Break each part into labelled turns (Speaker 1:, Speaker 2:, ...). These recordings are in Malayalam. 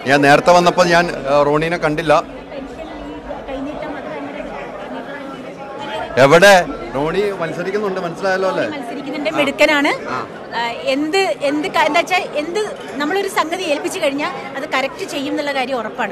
Speaker 1: ഞാൻ നേരത്തെ വന്നപ്പോൾ ഞാൻ ആ, റോണീനെ കണ്ടില്ല എവിടെ റോണി മത്സരിക്കുന്നുണ്ട് മനസ്സിലായല്ലോ അല്ലേ
Speaker 2: മത്സരിക്കുന്നുണ്ട് മിടുക്കനാണ് ആ, എന്ത് എന്ത് ക- എന്താ വെച്ചാൽ എന്ത് നമ്മളൊരു സംഗതി ഏൽപ്പിച്ചു കഴിഞ്ഞാൽ അത് കറക്റ്റ് ചെയ്യും എന്നുള്ള കാര്യം ഉറപ്പാണ്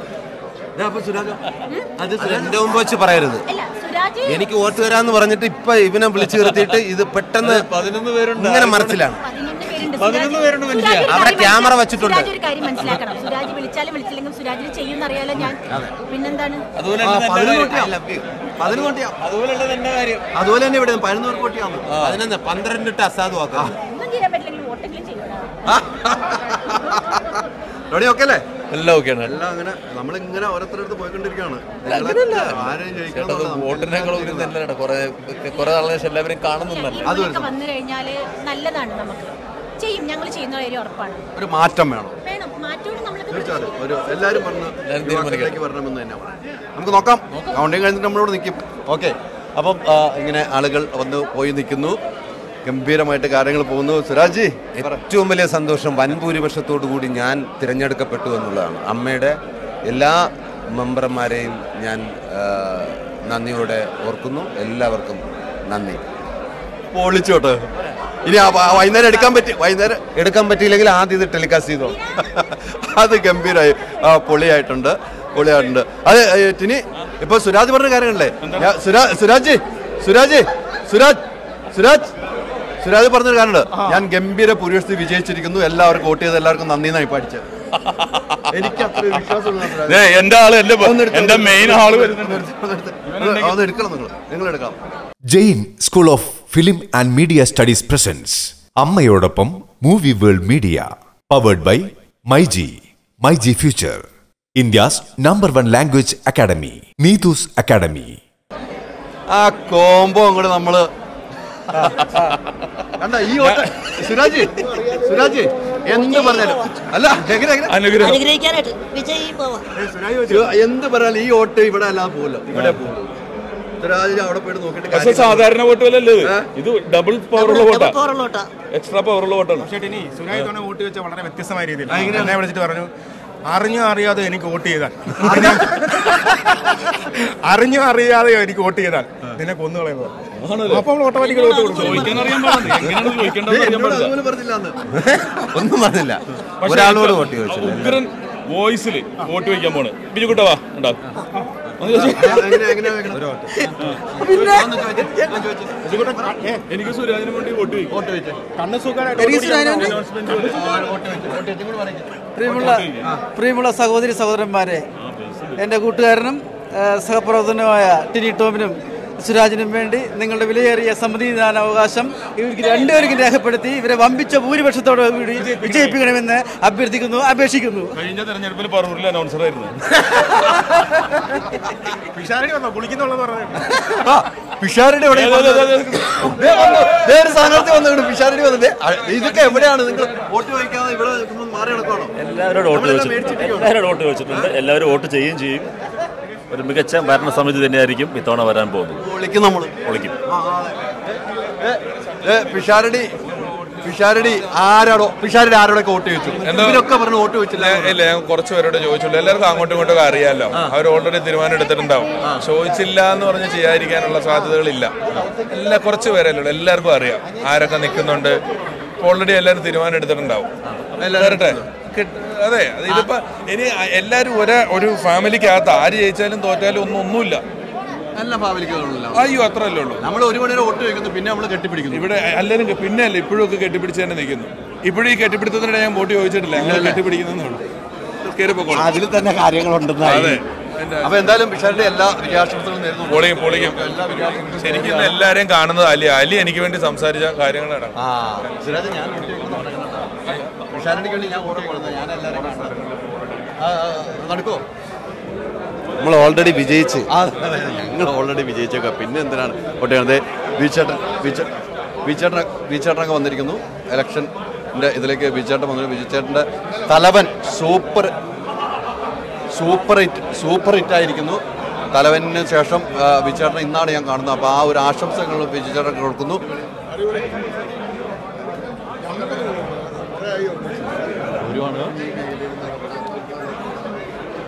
Speaker 3: അത് എന്റെ മുമ്പ് വെച്ച് പറയരുത്
Speaker 2: അല്ല സുരാജ്
Speaker 3: എനിക്ക് വോട്ട് തരാന്ന് പറഞ്ഞിട്ട് ഇപ്പൊ ഇവനെ വിളിച്ചു നിർത്തിയിട്ട് ഇത് പെട്ടെന്ന്
Speaker 4: പതിനൊന്ന് പേരുണ്ട്
Speaker 3: ഇങ്ങനെ മനസ്സിലാണ്
Speaker 2: പതിനൊന്ന് പേരുണ്ട്
Speaker 4: പതിനൊന്ന്
Speaker 2: സുരാജ്-
Speaker 4: പേരുണ്ട് മനുഷ്യ.
Speaker 2: സുരാജ് ഒരു
Speaker 3: അവിടെ
Speaker 2: കാര്യം
Speaker 3: ക്യാമറ
Speaker 2: മനസ്സിലാ-
Speaker 3: വെച്ചിട്ടുണ്ട്.
Speaker 2: സുരാജ് ഒരു കാര്യം മനസ്സിലാക്കണം സുരാജ് വിളിച്ചാലും വിളിച്ചില്ലെങ്കിലും സുരാജിന് ചെയ്യുമെന്ന് അറിയാലോ ഞാൻ പിന്നെന്താണ്
Speaker 4: അതുപോലെ
Speaker 1: ആ,
Speaker 4: തന്നെ എന്റെ
Speaker 1: പതിനൊന്ന്
Speaker 4: കാര്യം.
Speaker 1: വോട്ടിയാ. പതിനൊന്ന് വോട്ടിയാ.
Speaker 4: അതുപോലെ തന്നെ എന്റെ കാര്യം
Speaker 1: അതുപോലെ തന്നെ ഇവിടെ പതിനൊന്ന് പേർക്ക് വോട്ടിയാന്ന്
Speaker 3: അതിനെന്താ പന്ത്രണ്ടിട്ട് അസാധുവാക്കാം
Speaker 2: ഒന്നും ചെയ്യാൻ പറ്റില്ലെങ്കിൽ വോട്ടെങ്കിലും ചെയ്യണം
Speaker 1: റോണി ഓക്കെ അല്ലേ
Speaker 4: എല്ലാം ഓക്കെയാണ്
Speaker 1: എല്ലാം അങ്ങനെ നമ്മളിങ്ങനെ ഓരോരുത്തരടുത്ത് പോയിക്കൊണ്ടിരിക്കുകയാണ്
Speaker 4: അങ്ങനെയല്ല.
Speaker 1: ആരെയും
Speaker 4: ചേട്ടാ
Speaker 1: ജയിക്കണം
Speaker 4: അത് വോട്ടിനേക്കാൾ ഒരു തന്നെയാണ് കുറെ കുറെ നാളെ ശേഷം എല്ലാവരും കാണുന്നുണ്ടല്ലോ
Speaker 2: ഇങ്ങനെയൊക്കെ വന്നു കഴിഞ്ഞാല് നല്ലതാണ് നമുക്ക് ചെയ്യും ഞങ്ങൾ ചെയ്യുന്ന കാര്യം ഉറപ്പാണ്
Speaker 1: ഒരു മാറ്റം വേണം
Speaker 2: വേണം മാറ്റോട് നമ്മളൊക്കെ
Speaker 1: തീർച്ചയായും ഒരു എല്ലാവരും പറഞ്ഞ്
Speaker 4: എല്ലാവരും തീരുമാനിക്കട്ടെ.
Speaker 1: യുവാക്കളിലേക്ക് വരണമെന്ന് തന്നെ പറയാം നമുക്ക് നോക്കാം കൗണ്ടിങ് കഴിഞ്ഞിട്ട് നമ്മളോട് നിൽക്കും ഓക്കെ അപ്പം ആ, ഇങ്ങനെ ആളുകൾ വന്ന് പോയി നിൽക്കുന്നു ഗംഭീരമായിട്ട് കാര്യങ്ങൾ പോകുന്നു സുരാജ്
Speaker 3: ഏറ്റവും വലിയ സന്തോഷം വൻ ഭൂരിപക്ഷത്തോടു കൂടി ഞാൻ തിരഞ്ഞെടുക്കപ്പെട്ടു എന്നുള്ളതാണ് അമ്മയുടെ എല്ലാ മെമ്പർമാരെയും ഞാൻ ആ, നന്ദിയോടെ ഓർക്കുന്നു എല്ലാവർക്കും നന്ദി
Speaker 1: പൊളിച്ചോട്ടെ ഇനി ആ വ- വൈകുന്നേരം എടുക്കാൻ പറ്റി വൈകുന്നേരം
Speaker 3: എടുക്കാൻ പറ്റിയില്ലെങ്കിൽ ആദ്യം ഇത് ടെലികാസ്റ്റ് ചെയ്തോ
Speaker 1: അത് ഗംഭീരമായി ആ പൊളിയായിട്ടുണ്ട് പൊളിയായിട്ടുണ്ട് അത് ഏ, ടിനി ഇപ്പൊ സുരാജ് പറഞ്ഞ കാര്യങ്ങളല്ലേ ഞാൻ- സുരാ- സുരാജ് സുരാജ് സുരാജ് സുരാജ് സുരാജ് പറഞ്ഞൊരു കാര്യമുണ്ട് ഞാൻ ഗംഭീര ഭൂരിപക്ഷത്തിൽ വിജയിച്ചിരിക്കുന്നു എല്ലാവർക്കും വോട്ട് ചെയ്ത് എല്ലാവർക്കും നന്ദി എന്നായി പഠിച്ചത് എനിക്ക് അത്ര വിശ്വാസമുള്ള സുരാജ്.
Speaker 4: എന്റെ ആള് എന്റെ
Speaker 1: ഒന്ന് എടുത്തോ.
Speaker 4: എന്റെ മെയിൻ ആള് വരുന്നുണ്ട്
Speaker 1: ഒന്ന് എടുത്തോ. ഒന്ന് എടുക്കണം നിങ്ങൾ നിങ്ങൾ എടുക്കാം
Speaker 5: Jain school of film and media studies presence അമ്മയോടൊപ്പം movie world media powered by myG myG future India's number one language academy Neethu's academy
Speaker 1: ആ കോംബോ അങ്ങോട്ട് നമ്മള് കണ്ട ഈ ഓട്ട സുരാജ് സുരാജ് എന്ത് പറഞ്ഞാലും അല്ല എങ്ങനെ എങ്ങനെ
Speaker 4: അനുഗ്രഹം
Speaker 6: അനുഗ്രഹിക്കാനായിട്ട് വിജയ് പോവാം
Speaker 1: സു- എന്ത് പറഞ്ഞാലും ഈ ഓട്ട് ഇവിടെ അല്ലാതെ പോകില്ല ഇവിടെ പോകുള്ളൂ സുരാജ് അവിടെ പോയിട്ട് നോക്കിയിട്ട്
Speaker 4: പക്ഷെ
Speaker 1: കാര്യമില്ല.
Speaker 4: സാധാരണ വോട്ട് അല്ലല്ലോ ഇത് ഇത് ഡബിൾ പവറുള്ള വോട്ടാ
Speaker 6: പോറുള്ളോട്ടാ
Speaker 4: എക്സ്ട്രാ പവറുള്ള വോട്ടാണ്
Speaker 7: പക്ഷേ ഇനി സുരാജ് തവണ വോട്ട് വെച്ച വളരെ വ്യത്യസ്തമായ രീതിയിൽ എന്നെ വിളിച്ചിട്ട് പറഞ്ഞു അറിഞ്ഞോ അറിയാതെ എനിക്ക് വോട്ട് ചെയ്താൽ അറിഞ്ഞോ അറിയാതെയോ എനിക്ക് വോട്ട് ചെയ്താൽ നിന്നെ കൊന്നുകളയുന്നത് അപ്പോൾ അവൾ ഓട്ടോമാറ്റിക്കലി വോട്ട് കൊടുക്കും
Speaker 4: ചോദിക്കാൻ അറിയാൻ പാടില്ല എങ്ങനെയാണ് ചോദിക്കേണ്ടത് അറിയാൻ
Speaker 1: എന്നോട്
Speaker 4: പാടില്ല
Speaker 1: അതുപോലെ പറഞ്ഞില്ല അന്ന്.
Speaker 3: ഒന്നും പറഞ്ഞില്ല
Speaker 4: പക്ഷേ
Speaker 3: ഒരാളോട്
Speaker 4: ഇപ്പൊ
Speaker 3: വോട്ട് ചോദിച്ചില്ല
Speaker 4: ഉഗ്രൻ വോയിസിൽ വോട്ട് വയ്ക്കാൻ പോണ് ബിജു കുട്ടാ വാ ഉണ്ടാ
Speaker 1: എങ്ങനെ എങ്ങനെ എങ്ങനെ? ഒന്ന് ചോദിച്ചേ, ഒന്ന് ചോദിച്ചേ.
Speaker 4: എനിക്ക് സുരാജിന് വേണ്ടി വോട്ട് വയ്ക്കും
Speaker 1: വോട്ട് ചോദിച്ചേ.
Speaker 7: കണ്ണ് സുഖമായിട്ട്
Speaker 8: പ്രിയമുള്ള പ്രിയമുള്ള സഹോദരി സഹോദരന്മാരെ എൻ്റെ കൂട്ടുകാരനും ആ, സഹപ്രവർത്തനമായ ടിനി ടോമിനും സുരാജിനും വേണ്ടി നിങ്ങളുടെ വിലയേറിയ സമ്മതിദാന അവകാശം ഇവർക്ക് രണ്ടുപേർക്കും രേഖപ്പെടുത്തി ഇവരെ വമ്പിച്ച ഭൂരിപക്ഷത്തോടെ കൂടി വിജയിപ്പിക്കണമെന്ന് അഭ്യർത്ഥിക്കുന്നു അപേക്ഷിക്കുന്നു
Speaker 4: കഴിഞ്ഞ തെരഞ്ഞെടുപ്പിൽ പറവൂരിൽ അനൗൺസർ ആയിരുന്നു
Speaker 7: പിഷാരടി വന്നോ കുളിക്കുന്നുള്ളത് പറഞ്ഞു
Speaker 1: ആ, പിഷാരടി എവിടെ വന്നത്? ദേ വന്നു. ദേ ഒരു സ്ഥാനാർത്ഥി വന്നു പിഷാരടി വന്നത് ദേ, അ- ഇതൊക്കെ എവിടെയാണ് നിങ്ങൾ വോട്ട് ചോദിക്കാതെ ഇവിടെ നിൽക്കുമ്പോൾ മാറി നടക്കണോ
Speaker 9: എല്ലാവരോടും വോട്ട്
Speaker 1: നമ്മളെല്ലാം
Speaker 9: ചോദിച്ചിട്ടുണ്ട്
Speaker 1: മേടിച്ചിരിക്കുകയാണ്.
Speaker 9: എല്ലാവരോടും വോട്ട് ചോദിച്ചിട്ടുണ്ട് എല്ലാവരും വോട്ട് ചെയ്യുകയും ചെയ്യും ഒരു മികച്ച ഭരണസമിതി തന്നെയായിരിക്കും ഇത്തവണ വരാൻ പോകുന്നത്
Speaker 1: വിളിക്കും നമ്മള്
Speaker 9: പൊളിക്കും
Speaker 1: ആ, ആ, അതെ. ഏ, ഏ, പിഷാരടി പിഷാരടി ആരാടോ പിഷാരടി ആരോടൊക്കെ വോട്ട് ചോദിച്ചു ഇവരൊക്കെ പറഞ്ഞു വോട്ട് ചോദിച്ചില്ല
Speaker 4: ഇല്ല ഞാൻ കുറച്ച് പേരോട് ചോദിച്ചുള്ളൂ എല്ലാവർക്കും അങ്ങോട്ടും ഇങ്ങോട്ടും ഒക്കെ അറിയാലോ അവർ ഓൾറെഡി തീരുമാനം എടുത്തിട്ടുണ്ടാവും ചോദിച്ചില്ല എന്ന് പറഞ്ഞ് ചെയ്യാതിരിക്കാനുള്ള സാധ്യതകളില്ല എല്ലാ കുറച്ച് പേരല്ലേ ഉള്ളൂ എല്ലാവർക്കും അറിയാം ആരൊക്കെ നിൽക്കുന്നുണ്ട് ഓൾറെഡി എല്ലാവരും തീരുമാനം എടുത്തിട്ടുണ്ടാവും വരട്ടെ അതെ അത് ഇതിപ്പോ ഇനി എല്ലാവരും ഒരേ ഒരു ഫാമിലിക്കകത്ത് ആര് ജയിച്ചാലും തോറ്റാലും ഒന്നും ഒന്നുമില്ല
Speaker 1: നല്ല ഫാമിലിക്കുള്ള
Speaker 4: അയ്യോ അത്രയല്ലേ ഉള്ളൂ
Speaker 1: നമ്മൾ ഒരു മണിവരെ വോട്ട് ചോദിക്കുന്നു പിന്നെ നമ്മൾ കെട്ടിപ്പിടിക്കുന്നു
Speaker 4: ഇവിടെ എല്ലാവരും പിന്നെ അല്ല ഇപ്പോഴും ഒക്കെ കെട്ടിപ്പിടിച്ച് തന്നെ നിൽക്കുന്നു ഇപ്പോഴും ഈ കെട്ടിപ്പിടുത്തത്തിനിടെ ഞാൻ വോട്ട് ചോദിച്ചിട്ടില്ല ഞങ്ങൾ കെട്ടിപ്പിടിക്കുന്നേ ഉള്ളൂ കയറി പൊക്കോളൂ
Speaker 8: അതിൽ തന്നെ കാര്യങ്ങളുണ്ടെന്ന്
Speaker 4: അതെ എന്റെ
Speaker 1: അപ്പൊ എന്തായാലും പിഷാരടി എല്ലാ വിജയാശംസകളും നേരുന്നു
Speaker 4: പൊളിയും പൊളിയും ശരിക്കും ഇന്ന് എല്ലാരെയും കാണുന്നത് അലി അലി എനിക്ക് വേണ്ടി സംസാരിച്ച കാര്യങ്ങളാണ്
Speaker 1: ആ സുരാജ് ഞാൻ വോട്ട് ചോദിക്കുന്നു തുടങ്ങണം. പിഷാരടിക്ക് വേണ്ടി ഞാൻ വോട്ട് കൊടുക്കുന്നത് ഞാൻ എല്ലാവരും നടക്കോ
Speaker 3: നമ്മൾ ഓൾറെഡി വിജയിച്ച്
Speaker 1: ആ ഞങ്ങൾ ഓൾറെഡി വിജയിച്ചേക്കാം പിന്നെ എന്തിനാണ് വോട്ട് ചെയ്യുന്നത് ബീച്ചേട്ടൻ ബീച്ച ബീച്ചേട്ടൻ ബീച്ചേട്ടനൊക്കെ വന്നിരിക്കുന്നു ഇലക്ഷൻ്റെ ഇതിലേക്ക് ബീച്ചേട്ടൻ വന്നു ബീച്ചേട്ടൻ്റെ Thalavan super super hit super hit ആയിരിക്കുന്നു തലവന് ശേഷം ആ, ബിജുചേട്ടനെ ഇന്നാണ് ഞാൻ കാണുന്നത് അപ്പോൾ ആ ഒരു ആശംസകൾ ബിജുചേട്ടൻ കൊടുക്കുന്നു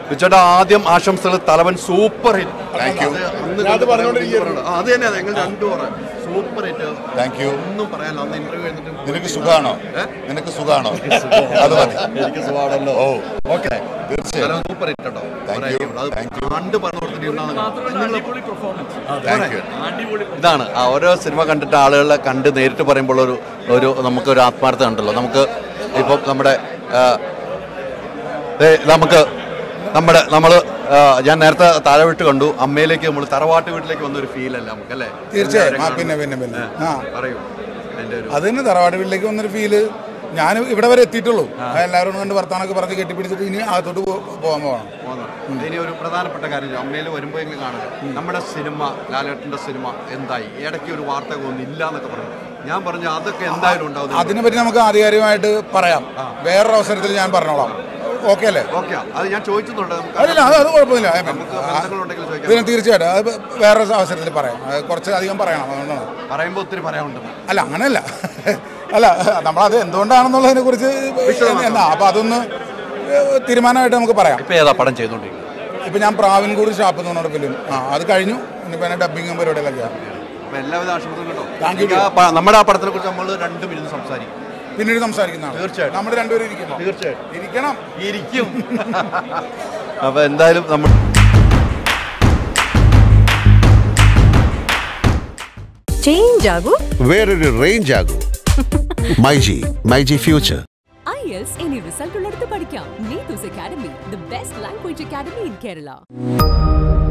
Speaker 1: വിച്ചേട്ടാ ആദ്യം ആശംസകൾ തലവൻ സൂപ്പർ ഹിറ്റ്
Speaker 10: Thank you.
Speaker 1: അത് പറഞ്ഞോണ്ടിരിക്കുന്നു അത് തന്നെ ഞങ്ങൾ രണ്ടു പറയാം സൂപ്പർ ഹിറ്റ്
Speaker 10: താങ്ക് യു
Speaker 1: ഒന്നും പറയാനില്ല അന്ന് ഇന്റർവ്യൂ കഴിഞ്ഞിട്ട്
Speaker 10: നിനക്ക് സുഖാണോ നിനക്ക് സുഖാണോ അത് മതി
Speaker 1: എനിക്ക് സുഖമാണല്ലോ
Speaker 10: ഓ
Speaker 1: ഓക്കെ
Speaker 10: തീർച്ചയായും
Speaker 1: സൂപ്പർ ഹിറ്റ് കേട്ടോ
Speaker 10: Thank you.
Speaker 1: അത്
Speaker 10: Thank you.
Speaker 1: കണ്ട് പറഞ്ഞു
Speaker 10: താങ്ക് യു
Speaker 1: ഇതാണ് ആ ഓരോ സിനിമ കണ്ടിട്ട് ആളുകളെ കണ്ട് നേരിട്ട് പറയുമ്പോൾ ഒരു ഒരു നമുക്കൊരു ആത്മാർത്ഥത ഉണ്ടല്ലോ നമുക്ക് ഇപ്പം നമ്മുടെ ആ, ദേ, നമുക്ക് നമ്മുടെ നമ്മൾ ഞാൻ നേരത്തെ താഴെ വിട്ട് കണ്ടു അമ്മയിലേക്ക് നമ്മൾ തറവാട്ട് വീട്ടിലേക്ക് വന്ന ഒരു ഫീൽ അല്ല നമുക്ക് അല്ലേ
Speaker 11: തീർച്ചയായും ആ
Speaker 1: എല്ലാവരെയും
Speaker 11: പിന്നെ പിന്നെ പിന്നെ
Speaker 1: കാണുമ്പോൾ.
Speaker 11: ആ
Speaker 1: പറയൂ എൻ്റെ ഒരു
Speaker 11: അത് തന്നെ തറവാട് വീട്ടിലേക്ക് വന്നൊരു ഫീല് ഞാൻ ഇവിടെ വരെ എത്തിയിട്ടുള്ളൂ ആ എല്ലാവരും കണ്ട് വർത്താനൊക്കെ പറഞ്ഞ് കെട്ടിപ്പിടിച്ചിട്ട് ഇനി അകത്തോട്ട് പോ- പോകാൻ പോകണം
Speaker 1: പോകുന്നത്. ഇനി ഒരു പ്രധാനപ്പെട്ട കാര്യം അമ്മയിൽ വരുമ്പോഴെങ്കിലും കാണുക നമ്മുടെ സിനിമ ലാലേട്ടന്റെ സിനിമ എന്തായി ഇടയ്ക്ക് ഒരു വാർത്ത ഒന്നും ഇല്ല എന്നൊക്കെ പറഞ്ഞു ഞാൻ പറഞ്ഞു അതൊക്കെ എന്തായാലും ഉണ്ടാവും
Speaker 11: അതിനെപ്പറ്റി നമുക്ക് ആധികാരികമായിട്ട് പറയാം വേറൊരു അവസരത്തിൽ ഞാൻ പറഞ്ഞോളാം ഓക്കെ അല്ലേ
Speaker 1: ഓക്കെ അത് ഞാൻ ചോദിക്കുന്നുണ്ട് നമുക്ക്
Speaker 11: അല്ല അത് അത് കുഴപ്പമില്ല ഏ,
Speaker 1: നമുക്ക് ബന്ധങ്ങളുണ്ടെങ്കിൽ ചോദിക്കാം
Speaker 11: പിന്നെ തീർച്ചയായിട്ടും അത് വേറൊരു അവസരത്തിൽ പറയാം അത് കുറച്ച് അധികം പറയണം അതുകൊണ്ടാണ്
Speaker 1: പറയുമ്പോൾ ഒത്തിരി പറയാനുണ്ടെന്ന്
Speaker 11: അല്ല അങ്ങനെയല്ല അല്ല നമ്മളത് എന്തുകൊണ്ടാണെന്നുള്ളതിനെ കുറിച്ച് എന്നാ അപ്പൊ അതൊന്ന് തീരുമാനമായിട്ട് നമുക്ക് പറയാം
Speaker 1: ഇപ്പൊ ഏതാ പടം ചെയ്തോണ്ടിരിക്കുന്നത്
Speaker 11: ഇപ്പൊ ഞാൻ പ്രാവിൻകൂട് ഷാപ്പ് എന്ന് പറഞ്ഞ ഫിലിം ആ അത് കഴിഞ്ഞു ഇനിയിപ്പോ എന്നെ ഡബിങ്ങും പരിപാടികളൊക്കെയാണ്
Speaker 1: അപ്പൊ എല്ലാവിധ ആശംസകളും കേട്ടോ
Speaker 11: Thank you.
Speaker 1: എനിക്ക് ആ പ- നമ്മുടെ ആ പടത്തിനെ കുറിച്ച് നമ്മൾ രണ്ട് മിനിറ്റ് സംസാരിക്കും
Speaker 11: പിന്നീട് സംസാരിക്കുന്നതാണ്
Speaker 1: തീർച്ചയായിട്ടും.
Speaker 11: നമ്മൾ രണ്ടുപേരും ഇരിക്കുമ്പോൾ
Speaker 1: തീർച്ചയായിട്ടും
Speaker 11: ഇരിക്കണം
Speaker 1: ഇരിക്കും അപ്പൊ എന്തായാലും നമ്മൾ
Speaker 12: ചേഞ്ച് ആകൂ
Speaker 13: വേറൊരു റേഞ്ച് ആകൂ myG myG future
Speaker 12: IELTS ഇനി റിസൾട്ട് ഉള്ളിടത്ത് പഠിക്കാം Neethu's academy the best language academy in Kerala